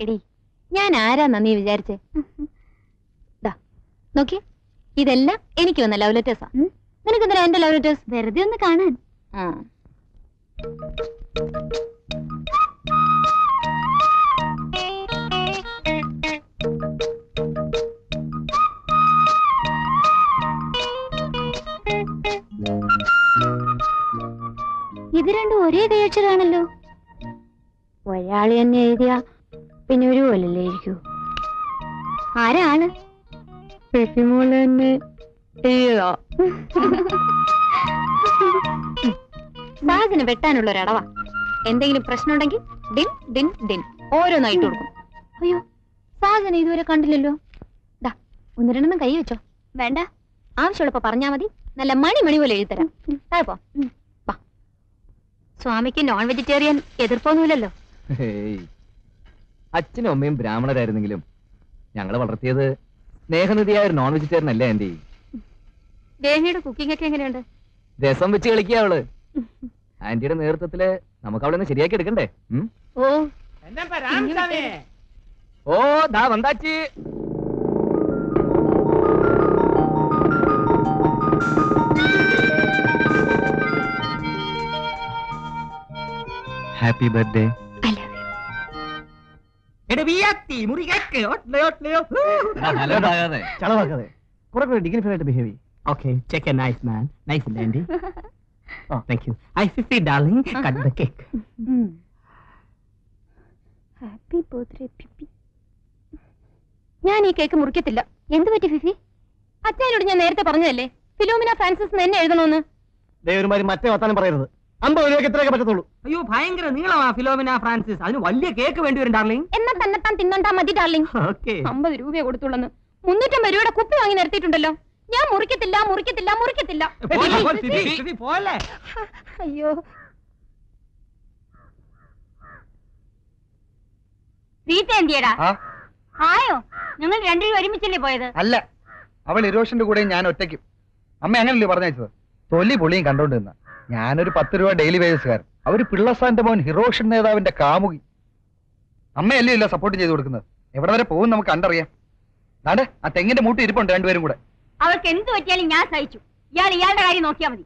എടി ഞാൻ ആരാന്നാ നീ വിചാരിച്ചേ ദാ നോക്കി ഇതെല്ലാം എനിക്ക് വന്ന ലവ് ലെറ്റേഴ്സാ നിനക്ക് എന്തിനാ എന്റെ ലവ് ലെറ്റേഴ്സ് വെറുതെ ഒന്ന് കാണാൻ ഇത് രണ്ടും ഒരേ ദയക്ഷരാണല്ലോ ഒരാള് തന്നെ എഴുതിയ പിന്നെ ഒരു പോലല്ലേ ഇരിക്കൂ ആരാണ് പെട്ടിമോള് തന്നെ സാഹസിന് വെട്ടാനുള്ള ഒരു അടവാ എന്തെങ്കിലും പ്രശ്നമുണ്ടെങ്കിൽ ഡിൻ ഡിൻ ഡിൻ ഓരോന്നായിട്ട് കൊടുക്കും അയ്യോ സാഹസിനെ ഇതുവരെ കണ്ടില്ലല്ലോ ദാ ഒന്ന് രണ്ടെണ്ണം കൈ വെച്ചോ വേണ്ട ആവശ്യമുള്ളപ്പോ പറഞ്ഞാ മതി നല്ല മണി മണി പോലെ എഴുതരാം താഴെപ്പോ വാ സ്വാമിക്ക് നോൺ വെജിറ്റേറിയൻ എതിർപ്പൊന്നുമില്ലല്ലോ ഹേയ്. അച്ഛനും അമ്മയും ബ്രാഹ്മണരായിരുന്നെങ്കിലും ഞങ്ങളെ വളർത്തിയത് സ്നേഹനിധിയായ ഒരു നോൺ വെജിറ്റേറിയൻ അല്ലേ ആന്റി ദേഹിയുടെ കുക്കിംഗ് ഒക്കെ എങ്ങനെയുണ്ട് രസം വെച്ച് കളിക്കുക അവള് ആന്റിയുടെ നേതൃത്വത്തില് നമുക്ക് അവളെ ഒന്ന് ശരിയാക്കി എടുക്കണ്ടേ ഉം? ഓ ഓ ദാ വந்தாச்சு happy birthday I love you ചളവാക്കാതെ കുറെ കൂടെ ഡിഗ്നിഫൈഡ് ആയിട്ട് ബിഹേവ് ചെയ്യും Okay, check a nice man. Nice and dandy. oh, thank you. I fifty, darling. Cut the cake. Happy birthday Pippi ഞാൻ ഈ കേക്ക് മുറിക്കത്തില്ല എന്ത് പറ്റി ഫിഫി അച്ഛനോട് ഞാൻ നേരത്തെ പറഞ്ഞതല്ലേ ഫിലോമിന ഫ്രാൻസിസ് എന്ന് എന്നെ എഴുതണമെന്ന് ദൈവമാര് മറ്റേ വർത്താനം പറയരുത് അമ്പത് രൂപയ്ക്ക് ഇത്രയൊക്കെ പറ്റത്തുള്ളൂ അയ്യോ ഭയങ്കര നീളമാ ഫിലോമിന ഫ്രാൻസിസ് അതിന് വലിയ കേക്ക് വേണ്ടി വരും ഡാർലിംഗ് എന്നാ തന്നെത്താൻ തിന്നണ്ടാ മതി ഡാർലിംഗ് ഓക്കെ അമ്പത് രൂപയെ കൊടുത്തുള്ളന്ന് മുന്നൂറ്റമ്പത് രൂപയുടെ കുപ്പി വാങ്ങി നിർത്തിയിട്ടുണ്ടല്ലോ ഞാൻ മുറിക്കത്തില്ല മുറിക്കത്തില്ല മുറിക്കത്തില്ല പോലെ അയ്യോ റീത്ത എന്തിയടാ ആ ആയോ ഞങ്ങൾ രണ്ടുപേരും ഒരുമിച്ചല്ലേ പോയത് അല്ല അവൾ ഇരോഷന്റെ കൂടെ ഞാൻ ഒറ്റയ്ക്കും അമ്മ അങ്ങനല്ലേ പറഞ്ഞയച്ചത് തൊലി പൊളിയും കണ്ടോണ്ട് നിന്ന ഞാനൊരു പത്ത് രൂപ ഡെയിലി വേജസ്കാരൻ അവര് പിള്ളസാന്റെ മോൻ ഹിറോഷൻ നേതാവിന്റെ കാമുകി അമ്മയല്ലേ ഇല്ല സപ്പോർട്ട് ചെയ്ത് കൊടുക്കുന്നത് എവിടെ വരെ പോകും നമുക്ക് കണ്ടറിയാം നാടെ ആ തെങ്ങിന്റെ മൂട്ടി ഇരിപ്പുണ്ട് രണ്ടുപേരും കൂടെ അവൾക്ക് എന്ത് പറ്റിയാലും ഞാൻ സഹിച്ചു ഇയാൾ ഇയാളുടെ കാര്യം നോക്കിയാ മതി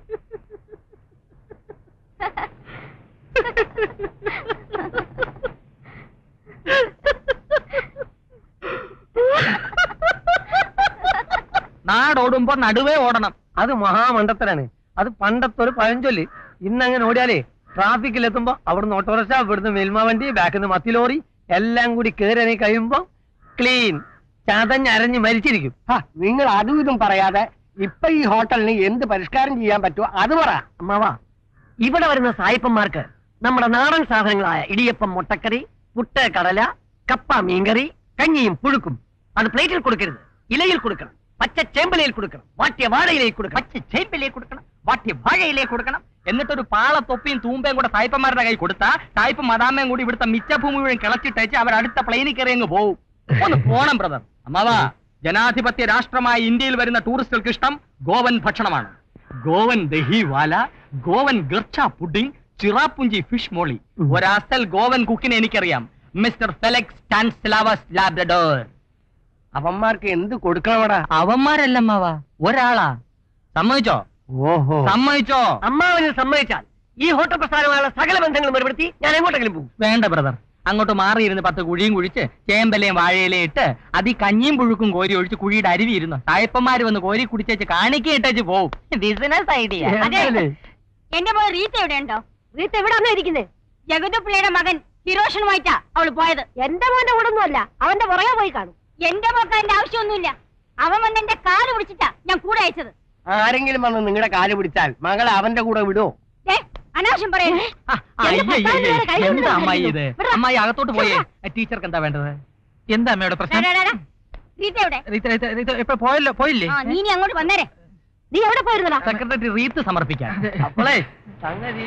നാടോടുമ്പോ നടുവേ ഓടണം അത് മഹാമണ്ഡത്തരാണ് അത് പണ്ടത്തെ ഒരു പഴഞ്ചൊല്ല് ഇന്നങ്ങനെ ഓടിയാലേ ട്രാഫിക്കിൽ എത്തുമ്പോ അവിടുന്ന് ഓട്ടോറിക്ഷ ഇവിടുന്ന് മിൽമ വണ്ടി ബാക്കിൽ നിന്ന് മത്തി ലോറി എല്ലാം കൂടി കയറി കഴിയുമ്പോ ക്ലീൻ ചതഞ്ഞരഞ്ഞ് മരിച്ചിരിക്കും നിങ്ങൾ അതും ഇതും പറയാതെ ഇപ്പൊ ഈ ഹോട്ടലിന് എന്ത് പരിഷ്കാരം ചെയ്യാൻ പറ്റുമോ അത് പറ അമ്മാവാ ഇവിടെ വരുന്ന സായിപ്പന്മാർക്ക് നമ്മുടെ നാടൻ സാധനങ്ങളായ ഇടിയപ്പം മുട്ടക്കറി പുട്ട് കടല കപ്പ മീൻകറി കഞ്ഞിയും പുഴുക്കും അത് പ്ലേറ്റിൽ കൊടുക്കരുത് ഇലയിൽ കൊടുക്കണം പച്ച ചേമ്പലയിൽ കൊടുക്കണം വാട്ടിയ വാഴയിലേക്ക് കൊടുക്കണം പച്ച ചേമ്പിലേ കൊടുക്കണം വാട്ടിയ വാഴയിലേ കൊടുക്കണം എന്നിട്ടൊരു പാള തൊപ്പിയും തൂമ്പയും കൂടെ സായിപ്പന്മാരുടെ കൈ കൊടുത്താ സായിപ്പ് മദാമയും കൂടി ഇവിടുത്തെ മിച്ചഭൂമി മുഴുവൻ കിളച്ചിട്ടേച്ച് അവർ അടുത്ത പ്ലെയിനിൽ കയറി അങ്ങ് പോവും ഒന്ന് പോണം ബ്രദർ അമ്മാവാ ജനാധിപത്യ രാഷ്ട്രമായ ഇന്ത്യയിൽ വരുന്ന ടൂറിസ്റ്റുകൾക്ക് ഇഷ്ടം ഗോവൻ ഭക്ഷണമാണ് ഗോവൻ ദഹി വാല ഗോവൻ ഗർച്ച പുഡിംഗ് ചിറാപ്പുഞ്ചി ഫിഷ് മോളി ഒരസൽ ഗോവൻ കുക്കിനെ എനിക്കറിയാം മിസ്റ്റർ ഫെലക്സ് ടാൻസ്ലാവസ് ലാബ്രഡോർ അവന്മാർക്ക് എന്ത് കൊടുക്കണമടാ അവന്മാരല്ല അമ്മാവാ ഒരാളാ സമ്മതിച്ചോ ഓഹോ സമ്മതിച്ചോ അമ്മാവന് സമ്മതിച്ചാൽ ഈ ഹോട്ടൽ പ്രസ്ഥാനമായുള്ള സകല ബന്ധങ്ങളും ഏർപ്പെടുത്തി ഞാൻ എങ്ങോട്ടെങ്കിലും പോകും വേണ്ട ബ്രദർ അങ്ങോട്ട് മാറിയിരുന്ന് പത്ത് കുഴിയും കുഴിച്ച് ചേമ്പലയും വാഴയിലയും ഇട്ട് അതി കഞ്ഞിയും പുഴുക്കും കോരി ഒഴിച്ച് കുഴിയുടെ അരുവി ഇരുന്നു തായപ്പന്മാര് വന്ന് കോരി കുടിച്ചേച്ച് കാണിക്ക ഇട്ടേച്ച് പോവും ബിസിനസ് ഐഡിയ എന്തേല്? എന്റെ മോൾ റീത്ത എവിടെ ഉണ്ടോ റീത്ത എവിടെ ഇരിക്കുന്നത് ജഗതു പിള്ളയുടെ മകൻ ഹിരോഷനുമായിട്ടാ അവള് പോയത് എന്റെ മോന്റെ കൂടെ ഒന്നുമല്ല അവന്റെ പുറകെ പോയി കാണും എന്റെ മോക്ക് അതിന്റെ ആവശ്യമൊന്നുമില്ല അവൻ വന്ന് എന്റെ കാല് പിടിച്ചിട്ടാ ഞാൻ കൂടെ അയച്ചത് ആരെങ്കിലും വന്ന് നിങ്ങളുടെ കാല് പിടിച്ചാൽ മകളെ അവന്റെ കൂടെ വിടുവോ ദേ, അനാവശ്യം പറയരുത് അയ്യയ്യേ, ഭർത്താവിന്റെ കൈ കൊണ്ട് എന്താ അമ്മായി ഇത് വിടടാ. അമ്മായി അകത്തോട്ട് പോയേ ടീച്ചർക്ക് എന്താ വേണ്ടത് എന്താ അമ്മയുടെ ഡാ, പ്രശ്നം ഡാ, ഡാ, ഡാ. റീത്ത എവിടെ റീത്ത, റീത്ത, റീത്ത, ഇപ്പൊ പോയല്ലോ പോയില്ലേ ആ നീ ഇനി അങ്ങോട്ട് വന്നേരെ നീ എവിടെ പോയിരുന്നടാ സെക്രട്ടറി റീത്ത് സമർപ്പിക്കാൻ അപ്പോളേ സംഗതി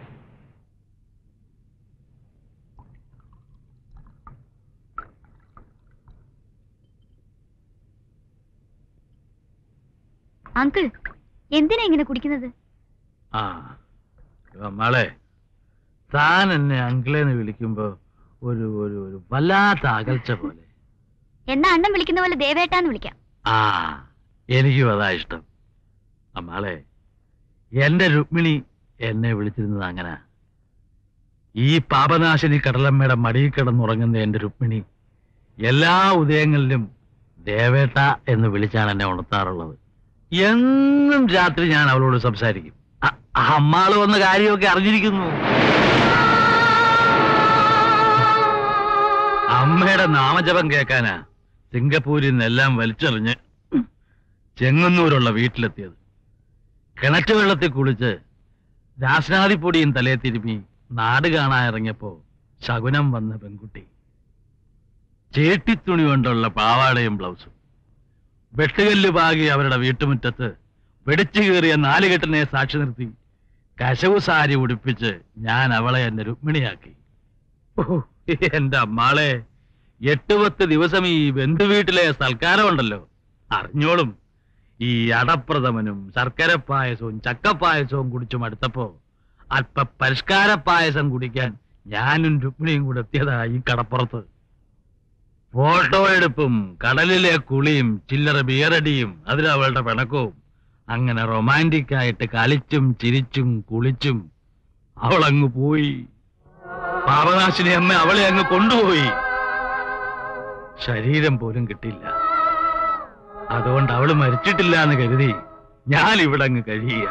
അങ്കിൾ എന്തിനാ ഇങ്ങനെ കുടിക്കുന്നത് ആ ഇവ മോളെ താൻ എന്നെ അങ്കിളെന്ന് വിളിക്കുമ്പോ ഒരു ഒരു ഒരു വല്ലാത്ത അകൽച്ച പോലെ എന്നാ അണ്ണൻ വിളിക്കുന്ന പോലെ ദേവേട്ടാന്ന് വിളിക്കാം ആ എനിക്കും അതാ ഇഷ്ടം അമ്മാളെ എന്റെ രുക്മിണി എന്നെ വിളിച്ചിരുന്നത് അങ്ങനെ ഈ പാപനാശിനി കടലമ്മയുടെ മടിയിൽ കിടന്നുറങ്ങുന്ന എന്റെ രുക്മിണി എല്ലാ ഉദയങ്ങളിലും ദേവേട്ട എന്ന് വിളിച്ചാണ് എന്നെ ഉണർത്താറുള്ളത് എന്നും രാത്രി ഞാൻ അവളോട് സംസാരിക്കും അ- അമ്മാള് വന്ന കാര്യമൊക്കെ അറിഞ്ഞിരിക്കുന്നു അമ്മയുടെ നാമജപം കേൾക്കാനാ സിംഗപ്പൂരിൽ നിന്നെല്ലാം വലിച്ചെറിഞ്ഞ് ചെങ്ങന്നൂരുള്ള വീട്ടിലെത്തിയത് കിണറ്റ് വെള്ളത്തിൽ കുളിച്ച് രാസനാദിപ്പൊടിയും തലേ തിരുമ്മി നാട് കാണാൻ ഇറങ്ങിയപ്പോ ശകുനം വന്ന പെൺകുട്ടി ചേട്ടിത്തുണി കൊണ്ടുള്ള പാവാടയും ബ്ലൗസും വെട്ടുകല്ല് പാകി അവരുടെ വീട്ടുമുറ്റത്ത് വെടിച്ചു കയറിയ നാലുകെട്ടിനെ സാക്ഷി നിർത്തി കശവു സാരി ഉടുപ്പിച്ച് ഞാൻ അവളെ എന്റെ രുക്മിണിയാക്കി ഓ, എന്റെ അമ്മാളെ എട്ട് പത്ത് ദിവസം ഈ ബന്ധുവീട്ടിലെ സൽക്കാരമുണ്ടല്ലോ അറിഞ്ഞോളും ഈ അടപ്രഥമനും ശർക്കര പായസവും ചക്കപ്പായസവും കുടിച്ചു മടുത്തപ്പോ അല്പ പരിഷ്കാര പായസം കുടിക്കാൻ ഞാനും രുക്മിണിയും കൂടെ എത്തിയതാ ഈ കടപ്പുറത്ത് ഫോട്ടോ എടുപ്പും കടലിലെ കുളിയും ചില്ലറ ബിയറടിയും അതിലവളുടെ പിണക്കവും അങ്ങനെ റൊമാൻറ്റിക് ആയിട്ട് കളിച്ചും ചിരിച്ചും കുളിച്ചും അവളങ്ങ് പോയി പാപനാശിനി അമ്മ അവളെ അങ്ങ് കൊണ്ടുപോയി ശരീരം പോലും കിട്ടില്ല അതുകൊണ്ട് അവള് മരിച്ചിട്ടില്ല എന്ന് കരുതി ഞാൻ ഇവിടെ അങ്ങ് കഴിയുക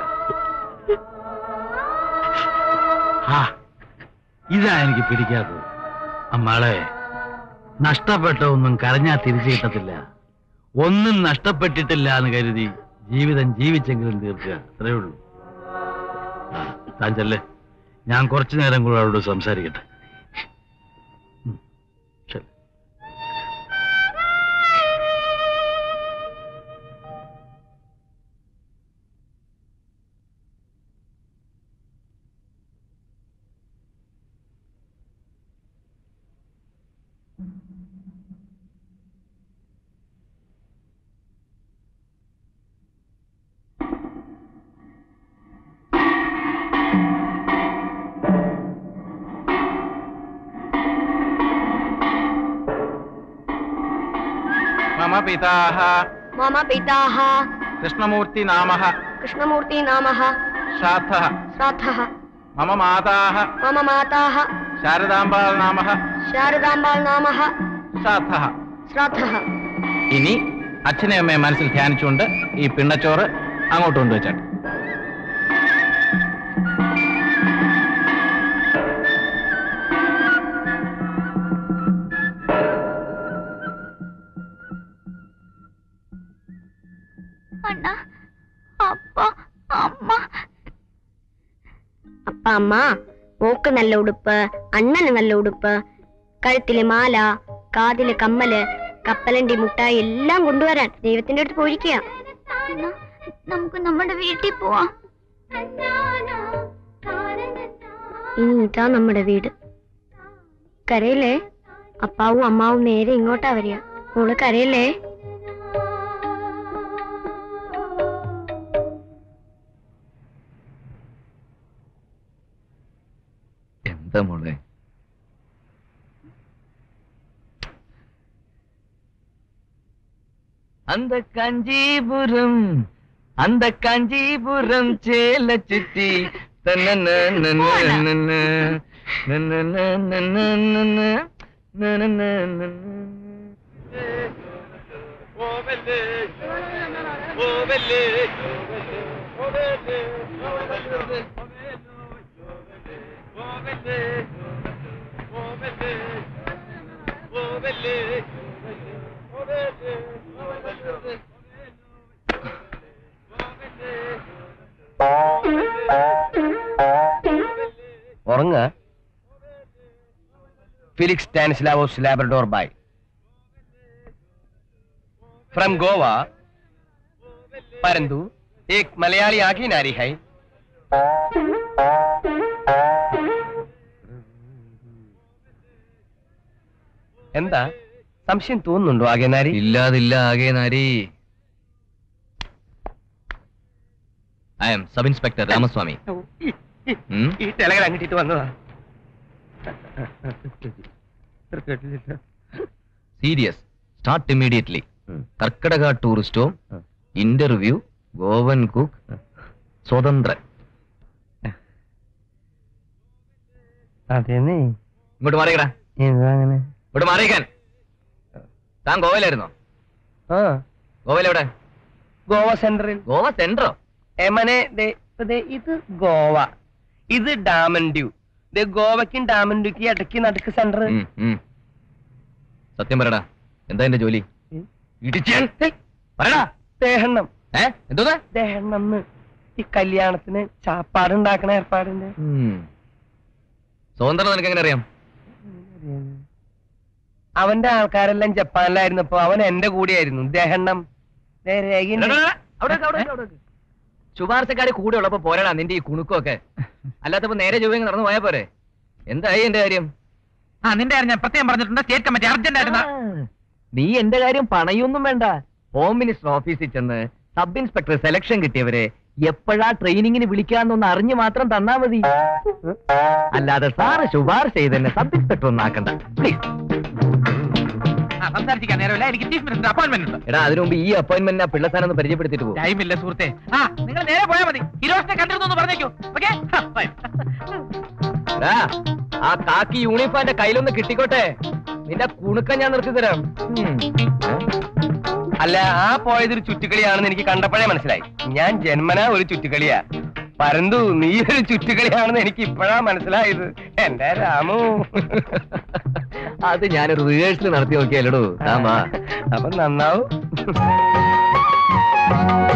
ആ ഇതാ എനിക്ക് പിടിക്കാത്തത് അമ്മാളെ നഷ്ടപ്പെട്ട ഒന്നും കരഞ്ഞാ തിരിച്ചു കിട്ടത്തില്ല ഒന്നും നഷ്ടപ്പെട്ടിട്ടില്ല എന്ന് കരുതി ജീവിതം ജീവിച്ചെങ്കിലും തീർക്കുക അത്രേ ഉള്ളൂ ആ, താൻ ചെല്ലേ ഞാൻ കുറച്ചു നേരം കൂടെ അവളോട് സംസാരിക്കട്ടെ ഉം, ശരി मम पिताः मम पिताः कृष्णमूर्तिनामः कृष्णमूर्ति नामः श्राद्धः श्राद्धः मम माताः मम माताः ശാരദാംബാൾ നാമः ശാരദാംബാൾ നാമः ശ്രാദ്ധः ശ്രാദ്ധः ഇനി അച്ഛനെ അമ്മയെ മനസ്സിൽ ധ്യാനിച്ചുകൊണ്ട് ഈ പിണ്ണച്ചോറ് അങ്ങോട്ട് കൊണ്ടുവച്ചാട്ടെ അണ്ണ അപ്പ അമ്മ അപ്പ അമ്മ മോക്ക് നല്ല ഉടുപ്പ് അണ്ണന് നല്ല ഉടുപ്പ് കഴുത്തിലെ മാല കാതിലെ കമ്മല് കപ്പലണ്ടി മുട്ടായി എല്ലാം കൊണ്ടുവരാൻ ദൈവത്തിന്റെ അടുത്ത് പോയിരിക്കുക നമുക്ക് നമ്മുടെ വീട്ടിൽ പോവാം ഇനി ഇതാ നമ്മുടെ വീട് കരയില്ലേ അപ്പാവും അമ്മാവും നേരെ ഇങ്ങോട്ടാ വരിക മോള് കരയില്ലേ എന്താ മോളെ அந்த காஞ்சிபுரம் அந்த காஞ்சிபுரம் சேல சுற்றி ഉറങ്ങ Felix Stanislavos Labrador by from Goa परंतु एक मलयाली आगी नारी है എന്താ സംശയം തോന്നുന്നുണ്ടോ ആകെ നാരി ഇല്ലാതില്ല ആകെ നാരി I am sub inspector Ramaswamy ഉം? ഈ ടെലഗ്രാം കിട്ടിയിട്ട് വന്നതാ കേട്ടില്ല സീരിയസ് സ്റ്റാർട്ട് ഇമ്മീഡിയറ്റ്ലി കർക്കിടക tourist home interview Goan cook സ്വതന്ത്രൻ അതേന്നേ ഇങ്ങോട്ട് മാറിക്കടാ എന്താ അങ്ങനെ ഇങ്ങോട്ട് മാറിയിക്കാൻ താൻ ഗോവയിലായിരുന്നോ ആ ഗോവയിലെവിടെ ഗോവ സെന്ററിൽ ഗോവ സെൻട്രോ എമനെ ദേ ഇപ്പൊ ദേ ഇത് ഗോവ ഇത് ഡാമൻ ഡ്യൂ ദേ ഗോവയ്ക്കും ഡാമൻ ഡ്യൂക്ക് ഇടയ്ക്ക് നടുക്ക് സെന്റർ ഉം, ഉം. സത്യം പറയടാ എന്താ എന്റെ ജോലി ഉം. ഇടിച്ചാൻ പറയടാ ദേഹണ്ണം ഏ എന്തോന്നാ ദേഹണ്ണം ഈ കല്യാണത്തിന് ചാപ്പാടുണ്ടാക്കണ ഏർപ്പാടിന്റെ ഉം. സ്വതന്ത്രം നിനക്ക് എങ്ങനെ അറിയാം അവന്റെ ആൾക്കാരെല്ലാം ജപ്പാനിലായിരുന്നപ്പോ അവൻ എന്റെ കൂടെയായിരുന്നു ദേഹണ്ണം ദേ രേഖയുണ്ട്. എടാ, എടാ, എടാ, അവിടെ നിക്ക്, അവിടെ നിക്ക്, അവിടെ നിക്ക്. ശുപാർശക്കാര് കൂടെ ഉള്ളപ്പോ പോരടാ നിന്റെ ഈ കുണുക്കൊക്കെ അല്ലാത്തപ്പോ നേരെ ചൊവ്വ നടന്നു പോയാ പോരെ എന്തായി എന്റെ കാര്യം ആ നിന്റെ കാര്യം ഞാൻ പ്രത്യേകം പറഞ്ഞിട്ടുണ്ട് സ്റ്റേറ്റ് കമ്മിറ്റി അർജന്റ് ആയിരുന്നു ആ, നീ എന്റെ കാര്യം പണയൊന്നും വേണ്ട ഹോം മിനിസ്റ്റർ ഓഫീസിൽ ചെന്ന് സബ് ഇൻസ്പെക്ടർ സെലക്ഷൻ കിട്ടിയവരെ എപ്പോഴാ ട്രെയിനിങ്ങിന് വിളിക്കാന്നൊന്ന് അറിഞ്ഞു മാത്രം തന്നാ മതി അല്ലാതെ സാറ് ശുപാർശ ചെയ്തെന്നെ സബ് ഇൻസ്പെക്ടർ ഒന്നും ആക്കണ്ട പ്ലീസ് ആ സംസാരിക്കാൻ നേരമില്ല എനിക്ക് ചീഫ് മിനിസ്റ്റർ അപ്പോയിന്റ്മെന്റ് ഉണ്ട് എടാ അതിനു മുമ്പ് ഈ അപ്പോയിന്റ്മെന്റ് ആ പിള്ളസാനം ഒന്ന് പരിചയപ്പെടുത്തിട്ട് പോകും ടൈമില്ല സുഹൃത്തെ ആ നിങ്ങൾ നേരെ പോയാൽ മതി ഹിരോഷിനെ കണ്ടിരുന്നു എന്ന് പറഞ്ഞേക്കൂ ഓക്കെ ആ കാക്കി യൂണിഫോം എന്റെ കയ്യിലൊന്ന് കിട്ടിക്കോട്ടെ നിന്റെ കുണുക്കം ഞാൻ നിർത്തി തരാം ഉം. അല്ല ആ പോയതൊരു ചുറ്റുകളിയാണെന്ന് എനിക്ക് കണ്ടപ്പോഴേ മനസ്സിലായി ഞാൻ ജന്മനാ ഒരു ചുറ്റുകളിയാ പരന്തു നീ ഒരു ചുറ്റുകളിയാണെന്ന് എനിക്ക് ഇപ്പോഴാ മനസ്സിലായത് എന്റെ രാമു അത് ഞാനൊരു റിഹേഴ്സൽ നടത്തി നോക്കിയാലോ താമാ അപ്പൊ നന്നാവും